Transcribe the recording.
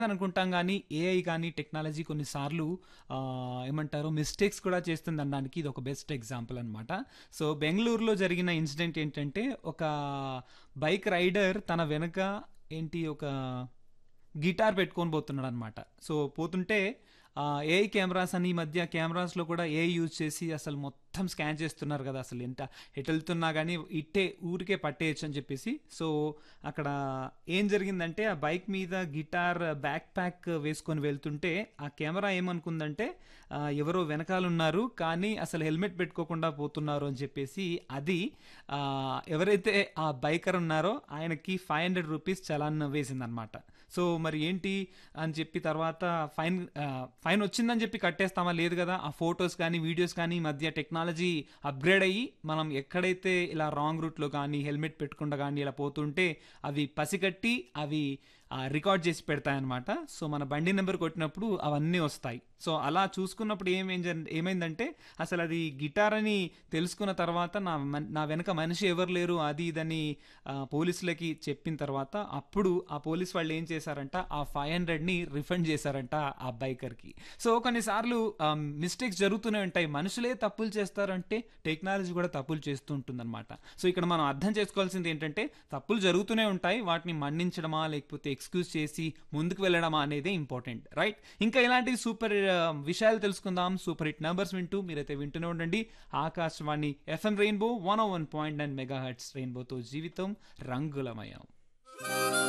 అనుకుంటాం గానీ, ఏఐ గానీ, టెక్నాలజీ కొన్ని సార్లు ఆహ్, ఏమంటారు మిస్టేక్స్ కూడా చేస్తుందనడానికి ఇది ఒక బెస్ట్ ఎగ్జాంపుల్ అనమాట. సో, బెంగుళూరులో జరిగిన ఇన్సిడెంట్ ఏంటంటే, ఒక బైక్ రైడర్ తన వెనక ఏంటి ఒక గిటార్ పెట్టుకొని పోతున్నాడనమాట. సో, పోతుంటే ఆహ్, ఏఐ కెమెరాస్ అని ఈ మధ్య కెమెరాస్‌లో కూడా ఏఐ యూజ్ చేసి అసలు మొత్తం స్కాన్ చేస్తున్నారు గదా! అసలు ఎంత ఎటెళ్తున్నా గానీ ఇట్టే ఊరికే పట్టేయొచ్చు అని చెప్పేసి. సో, అక్కడ ఏం జరిగిందంటే, ఆ బైక్ మీద గిటార్ బ్యాక్ ప్యాక్ వేసుకొని వెళ్తుంటే, ఆ కెమెరా ఏమనుకుందంటే ఆహ్, ఎవరో వెనకాలున్నారు. కానీ అసలు హెల్మెట్ పెట్టుకోకుండా పోతున్నారు అని చెప్పేసి అది ఆహ్, ఎవరైతే ఆ బైకర్ ఉన్నారో ఆయనకి రూ. 500 చలాన్ వేసిందనమాట. సో, మరి ఏంటి అని చెప్పి తర్వాత ఫైన్ ఆహ్, ఫైన్ వచ్చిందని చెప్పి కట్టేస్తామా? లేదు గదా! ఆ ఫోటోస్ కానీ, వీడియోస్ కానీ ఈ మధ్య టెక్నాలజీ అప్‌గ్రేడ్ అయ్యి మనం ఎక్కడైతే ఇలా రాంగ్ రూట్‌లో గానీ, హెల్మెట్ పెట్టకుండా గానీ ఇలా పోతుంటే అవి పసిగట్టి అవి ఆహ్, రికార్డ్ చేసి పెడతాయన్నమాట. సో, మన బండి నంబర్ కొట్టినప్పుడు అవన్నీ వస్తాయి. సో, అలా చూసుకున్నప్పుడు ఏమేం జన్ ఏమైందంటే అసలది గిటార్ అని తెలుసుకున్న తర్వాత నా మన్ నా వెనక మనిషి ఎవరు లేరు అది ఇదని ఆహ్, పోలీసులకి చెప్పిన తర్వాత అప్పుడు ఆ పోలీస్ వాళ్ళు ఏం చేశారంట ఆ 500ని రిఫండ్ చేశారంట ఆ బైకర్‌కి. సో, కొన్నిసార్లు ఆహ్, మిస్టేక్స్ జరుగుతూనే ఉంటాయి. మనుషులే తప్పులు చేస్తారంటే టెక్నాలజీ కూడా తప్పులు చేస్తూ ఉంటుందనమాట. సో, ఇక్కడ మనం అర్థం చేసుకోవాల్సింది ఏంటంటే తప్పులు జరుగుతూనే ఉంటాయి. వాటిని మన్నించడమా లేకపోతే ఎక్స్‌క్యూజ్ చేసి ముందుకు వెళ్ళడమా అనేదే ఇంపార్టెంట్. రైట్? ఇంకా ఇలాంటి సూపర్ ఆహ్, విషయాలు తెలుసుకుందాం. సూపర్ హిట్ నంబర్స్ వింటూ మీరైతే వింటూనే ఉండండి. ఆకాశవాణి ఎఫ్ఎం రెయిన్బో 101.9 మెగాహెర్ట్జ్ రెయిన్బోతో జీవితం రంగులమయం.